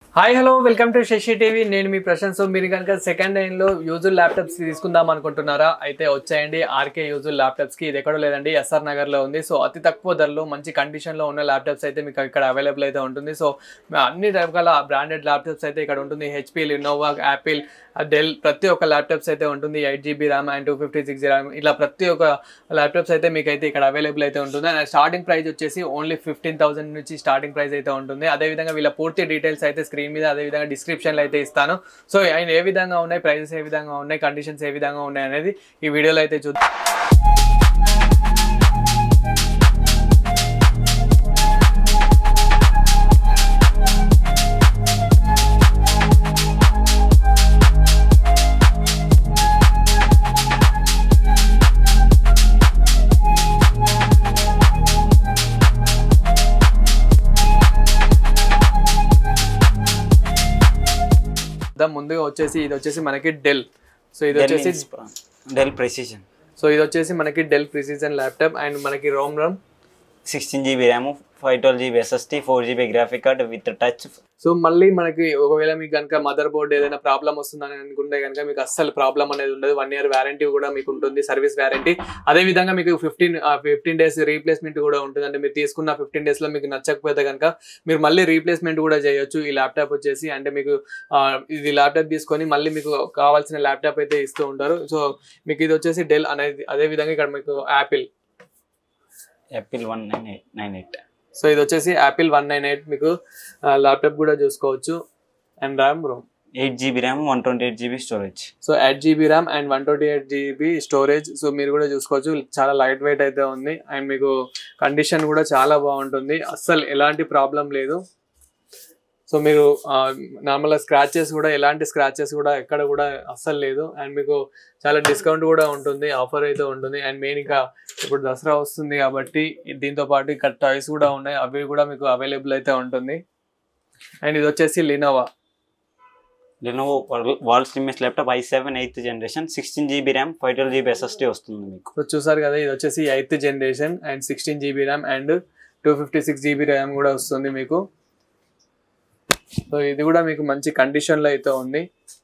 hi hello welcome to Shashi TV నేను మీ Prashanth so మీరు కనుక సెకండ్ హ్యాండ్ లో యూజుల్ ల్యాప్టాప్స్ తీసుకుందాం అనుకుంటున్నారా అయితే వచ్చేయండి ఆర్కే యూజుల్ ల్యాప్టాప్స్ కి ఇది ఎక్కడో లేదండి ఎస్ఆర్ నగర్ లో ఉంది సో అతి తక్కువ ధరలో మంచి కండిషన్ లో ఉన్న ల్యాప్టాప్స్ అయితే మీకు ఇక్కడ అవైలబుల్ అయితే ఉంటుంది సో అన్ని రకాల బ్రాండెడ్ ల్యాప్టాప్స్ అయితే ఇక్కడ ఉంటుంది హెచ్పి లినోవా యాపిల్ డెల్ ప్రతి ఒక్క ల్యాప్టాప్స్ అయితే ఉంటుంది eight GB RAM and two fifty six RAM ఇలా ప్రతి ఒక్క ల్యాప్టాప్స్ అయితే మీకు అయితే ఇక్కడ అవైలబుల్ అయితే ఉంటుంది అండ్ స్టార్టింగ్ ప్రైస్ వచ్చేసి ఓన్లీ ఫిఫ్టీన్ థౌసండ్ నుంచి స్టార్టింగ్ ప్రైస్ అయితే ఉంటుంది అదేవిధంగా వీళ్ళ పూర్తి డీటెయిల్స్ అయితే స్క్రీన్ మీద అదేవిధంగా డిస్క్రిప్షన్లో అయితే ఇస్తాను సో ఆయన ఏ విధంగా ఉన్నాయి ప్రైజెస్ ఏ విధంగా ఉన్నాయి కండిషన్స్ ఏ విధంగా ఉన్నాయి అనేది ఈ వీడియోలో అయితే చూద్దాం దాని ముందుగా వచ్చేసి ఇది వచ్చేసి మనకి డెల్ సో ఇది వచ్చేసి డెల్ ప్రెసిషన్ సో ఇది వచ్చేసి మనకి డెల్ ప్రిసిజన్ ల్యాప్టాప్ అండ్ మనకి ROM RAM sixteen GB RAM five twelve GB SSD four GB graphic card with touch so మళ్ళీ మనకి ఒకవేళ మీకు కనుక మదర్ బోర్డ్ ఏదైనా ప్రాబ్లం వస్తుందని అనుకుంటే కనుక మీకు అస్సలు ప్రాబ్లం అనేది ఉండదు వన్ ఇయర్ వ్యారంటీ కూడా మీకు ఉంటుంది సర్వీస్ వ్యారంటీ అదే విధంగా మీకు ఫిఫ్టీన్ ఫిఫ్టీన్ డేస్ రీప్లేస్మెంట్ కూడా ఉంటుంది అంటే మీరు తీసుకున్న ఫిఫ్టీన్ డేస్ లో మీకు నచ్చకపోతే కనుక మీరు మళ్ళీ రీప్లేస్మెంట్ కూడా చేయొచ్చు ఈ ల్యాప్టాప్ వచ్చేసి అంటే మీకు ఆ, ఇది ల్యాప్టాప్ తీసుకొని మళ్ళీ మీకు కావాల్సిన ల్యాప్టాప్ అయితే ఇస్తూ ఉంటారు సో మీకు ఇది వచ్చేసి డెల్ అనేది అదే విధంగా ఇక్కడ మీకు Apple Apple one nine eight nine eight so ఇది వచ్చేసి యాపిల్ వన్ నైన్ ఎయిట్ మీకు ల్యాప్టాప్ కూడా చూసుకోవచ్చు and RAM ROM eight GB RAM one twenty eight GB storage so eight GB RAM and one twenty eight GB storage so మీరు కూడా చూసుకోవచ్చు చాలా light weight అయితే ఉంది అండ్ మీకు కండిషన్ కూడా చాలా బాగుంటుంది అస్సలు ఎలాంటి ప్రాబ్లం లేదు సో మీరు నార్మల్గా స్క్రాచెస్ కూడా ఎలాంటి స్క్రాచెస్ కూడా ఎక్కడ కూడా అస్సలు లేదు అండ్ మీకు చాలా డిస్కౌంట్ కూడా ఉంటుంది ఆఫర్ అయితే ఉంటుంది అండ్ మెయిన్ ఇంకా ఇప్పుడు దసరా వస్తుంది కాబట్టి దీంతో పాటు ఇక్కడ టాయ్స్ కూడా ఉన్నాయి అవి కూడా మీకు అవైలబుల్ అయితే ఉంటుంది అండ్ ఇది వచ్చేసి లినోవా లెనోవో వాల్ స్లిమ్మెస్ laptop I seven eighth generation sixteen GB RAM five twelve GB SSD వస్తుంది మీకు సో చూసారు కదా ఇది వచ్చేసి eighth generation and sixteen GB RAM and two fifty six GB RAM కూడా వస్తుంది మీకు సో ఇది కూడా మీకు మంచి కండిషన్లో అయితే ఉంది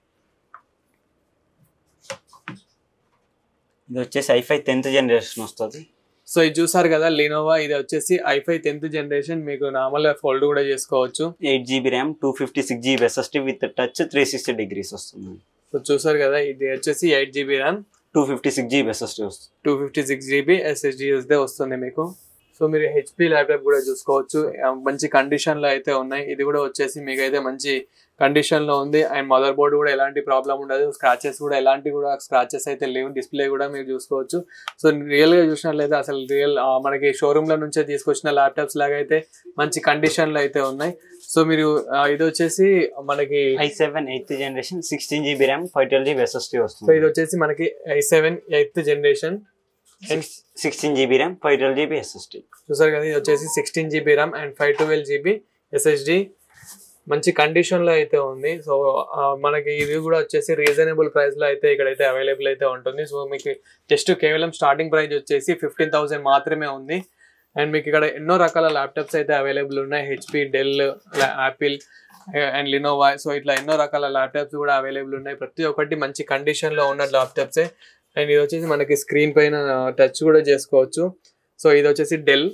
ఇది వచ్చేసి ఐఫై టెన్త్ జనరేషన్ వస్తుంది సో ఇది చూసారు కదా లినోవా ఇది వచ్చేసి ఐఫై టెన్త్ జనరేషన్ మీకు నార్మల్ ఫోల్డ్ కూడా చేసుకోవచ్చు eight GB RAM two fifty six GB SSD with touch three sixty degrees వస్తుంది సో చూసారు కదా ఇది వచ్చేసి eight GB RAM two fifty six GB SSD వస్తుంది two fifty six GB SSD యూస్దే వస్తుంది మీకు సో మీరు హెచ్పి ల్యాప్టాప్ కూడా చూసుకోవచ్చు ఆ, మంచి కండిషన్ లో అయితే ఉన్నాయి ఇది కూడా వచ్చేసి మీకు అయితే మంచి కండిషన్ లో ఉంది అండ్ మదర్ బోర్డ్ కూడా ఎలాంటి ప్రాబ్లం ఉండదు స్క్రాచెస్ కూడా ఎలాంటి కూడా స్క్రాచెస్ అయితే లేవు డిస్ప్లే కూడా మీరు చూసుకోవచ్చు సో రియల్ గా చూసినట్లయితే అసలు రియల్ మనకి షోరూమ్ లో నుంచే తీసుకొచ్చిన ల్యాప్టాప్స్ లాగా అయితే మంచి కండిషన్ లో అయితే ఉన్నాయి సో మీరు ఆ, ఇది వచ్చేసి మనకి I seven eighth generation sixteen GB RAM five twelve GB SSD so వస్తుంది ఇది వచ్చేసి మనకి I seven eighth generation sixteen GB RAM five twelve GB SSD చూసారు కదా ఇది వచ్చేసి sixteen GB RAM and five twelve GB SSD మంచి condition లో అయితే ఉంది సో ఆ, మనకి ఇది కూడా వచ్చేసి రీజనబుల్ ప్రైస్ లో అయితే ఇక్కడైతే అవైలబుల్ అయితే ఉంటుంది సో మీకు జస్ట్ కేవలం స్టార్టింగ్ ప్రైస్ వచ్చేసి ఫిఫ్టీన్ థౌసండ్ మాత్రమే ఉంది అండ్ మీకు ఇక్కడ ఎన్నో రకాల ల్యాప్టాప్స్ అయితే అవైలబుల్ ఉన్నాయి HP Dell Apple and Lenovo so ఇట్లా ఎన్నో రకాల ల్యాప్టాప్స్ కూడా అవైలబుల్ ఉన్నాయి ప్రతి ఒక్కటి మంచి కండిషన్ లో ఉన్న ల్యాప్టాప్సే అండ్ ఇది వచ్చేసి మనకి స్క్రీన్ పైన టచ్ కూడా చేసుకోవచ్చు సో ఇది వచ్చేసి Dell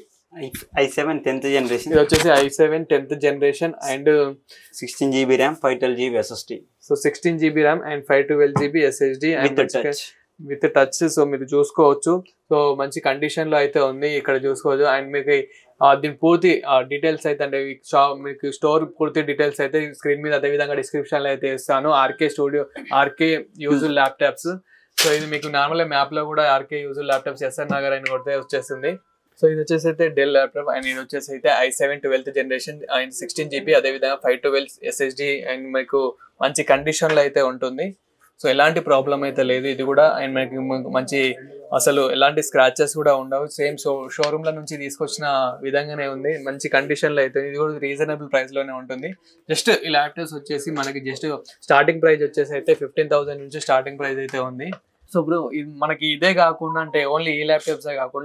I seven tenth generation ఇది వచ్చేసి I seven tenth generation and sixteen GB RAM five twelve GB SSD so sixteen GB RAM and five twelve GB SSD with and touch with touch so మీరు చూసుకోవచ్చు so మంచి condition లో అయితే ఉంది ఇక్కడ చూసుకోవచ్చు అండ్ మీకు ఆ, దీని పూర్తి డీటెయిల్స్ అయితే అంటే ఈ షా- మీకు స్టోర్ పూర్తి డీటెయిల్స్ అయితే స్క్రీన్ మీద అదే విధంగా డిస్క్రిప్షన్ లో అయితే ఇస్తాను RK studio RK usual laptops so ఇది మీకు నార్మల్ మ్యాప్ లో కూడా RK usual laptops SR Nagar అని కొడితే వచ్చేస్తుంది సో ఇది వచ్చేసి అయితే డెల్ ల్యాప్టాప్ అండ్ ఇది వచ్చేసి అయితే I seven twelfth generation and sixteen GB అదే విధంగా ఫైవ్ ట్వెల్వ్ ఎస్ఎస్డి అండ్ మీకు మంచి కండిషన్ లో అయితే ఉంటుంది సో ఎలాంటి ప్రాబ్లం అయితే లేదు ఇది కూడా అండ్ మనకి మ- మంచి అసలు ఎలాంటి స్క్రాచెస్ కూడా ఉండవు సేమ్ షో షోరూమ్ లో నుంచి తీసుకొచ్చిన విధంగానే ఉంది మంచి కండిషన్ లో అయితే ఇది కూడా రీజనబుల్ ప్రైస్ లోనే ఉంటుంది జస్ట్ ఈ ల్యాప్టాప్స్ వచ్చేసి మనకి జస్ట్ స్టార్టింగ్ ప్రైస్ వచ్చేసి అయితే ఫిఫ్టీన్ థౌసండ్ నుంచి స్టార్టింగ్ ప్రైస్ అయితే ఉంది సో బ్రో ఇది మనకి ఇదే కాకుండా అంటే ఓన్లీ ఈ ల్యాప్టాప్స్ కాకుండా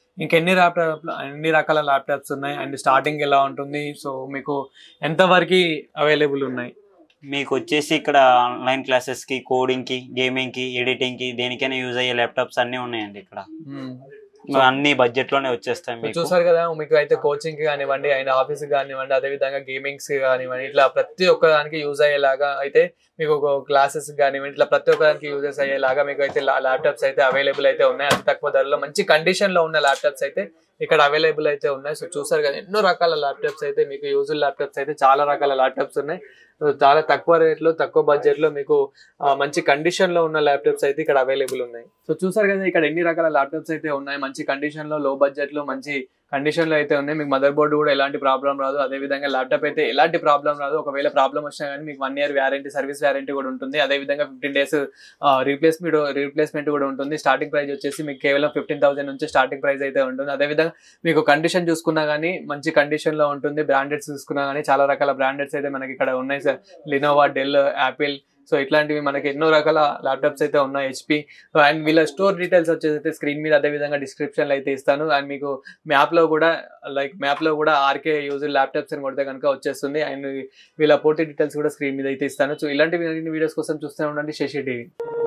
ఇంకెన్ని ల్యాప్టాప్ ఎన్ని రకాల ల్యాప్టాప్స్ ఉన్నాయి అండ్ స్టార్టింగ్ ఎలా ఉంటుంది సో మీకు ఎంత వరకు అవైలబుల్ ఉన్నాయి మీకు వచ్చేసి ఇక్కడ ఆన్లైన్ క్లాసెస్కి కోడింగ్కి గేమింగ్కి ఎడిటింగ్కి దేనికైనా యూజ్ అయ్యే ల్యాప్టాప్స్ అన్నీ ఉన్నాయండి ఇక్కడ అన్ని బడ్జెట్లోనే వచ్చేస్తాయి సో మీకు చూసారు కదా మీకు అయితే కోచింగ్ కి కానివ్వండి అండ్ ఆఫీస్ కానివ్వండి అదే విధంగా గేమింగ్స్ కానివ్వండి ఇట్లా ప్రతి ఒక్క దానికి యూజ్ అయ్యేలాగా అయితే మీకు ఒక క్లాసెస్ కానివ్వండి ఇట్లా ప్రతి ఒక్క దానికి యూజెస్ అయ్యేలాగా మీకు అయితే ల్యాప్టాప్స్ అయితే అవైలబుల్ అయితే ఉన్నాయి అతి తక్కువ ధరలో మంచి కండిషన్ లో ఉన్న ల్యాప్టాప్స్ అయితే ఇక్కడ అవైలబుల్ అయితే ఉన్నాయి సో చూసారు కదా ఎన్నో రకాల ల్యాప్టాప్స్ అయితే మీకు యూజుల్ ల్యాప్టాప్స్ అయితే చాలా రకాల ల్యాప్టాప్స్ ఉన్నాయి సో చాలా తక్కువ రేట్లో తక్కువ బడ్జెట్ లో మీకు ఆ, మంచి కండిషన్ లో ఉన్న ల్యాప్టాప్స్ అయితే ఇక్కడ అవైలబుల్ ఉన్నాయి సో చూసారు కదా ఇక్కడ ఎన్ని రకాల ల్యాప్టాప్స్ అయితే ఉన్నాయి మంచి కండిషన్ లో లో బడ్జెట్ లో మంచి కండిషన్ లో అయితే ఉన్నాయి మీకు మదర్ బోర్డు కూడా ఎలాంటి ప్రాబ్లం రాదు అదే విధంగా ల్యాప్టాప్ అయితే ఎలాంటి ప్రాబ్లం రాదు ఒకవేళ ప్రాబ్లం వచ్చినా కానీ మీకు one year warranty service warranty కూడా ఉంటుంది అదే విధంగా ఫిఫ్టీన్ డేస్ రీప్లేస్మెంట్ రీప్లేస్మెంట్ కూడా ఉంటుంది స్టార్టింగ్ ప్రైస్ వచ్చేసి మీకు కేవలం ఫిఫ్టీన్ థౌసండ్ నుంచి స్టార్టింగ్ ప్రైస్ అయితే ఉంటుంది అదే విధంగా మీకు కండిషన్ చూసుకున్నా కానీ మంచి కండిషన్ లో ఉంటుంది బ్రాండెడ్స్ చూసుకున్నా కానీ చాలా రకాల బ్రాండెడ్స్ అయితే మనకి ఇక్కడ ఉన్నాయి sir Lenovo Dell Apple so ఇట్లాంటివి మనకి ఎన్నో రకాల ల్యాప్టాప్స్ అయితే ఉన్నాయి హెచ్పి అండ్ వీళ్ళ స్టోర్ డీటెయిల్స్ వచ్చేసి అయితే స్క్రీన్ మీద అదే విధంగా డిస్క్రిప్షన్ లో అయితే ఇస్తాను అండ్ మీకు మ్యాప్ లో కూడా లైక్ మ్యాప్ లో కూడా ఆర్కే యూజ్ ల్యాప్టాప్స్ అని కొడితే కనుక వచ్చేస్తుంది అండ్ వీళ్ళ పూర్తి డీటెయిల్స్ కూడా స్క్రీన్ మీద అయితే ఇస్తాను సో ఇలాంటి వీడియోస్ కోసం చూస్తూనే ఉండండి శశి టీవీ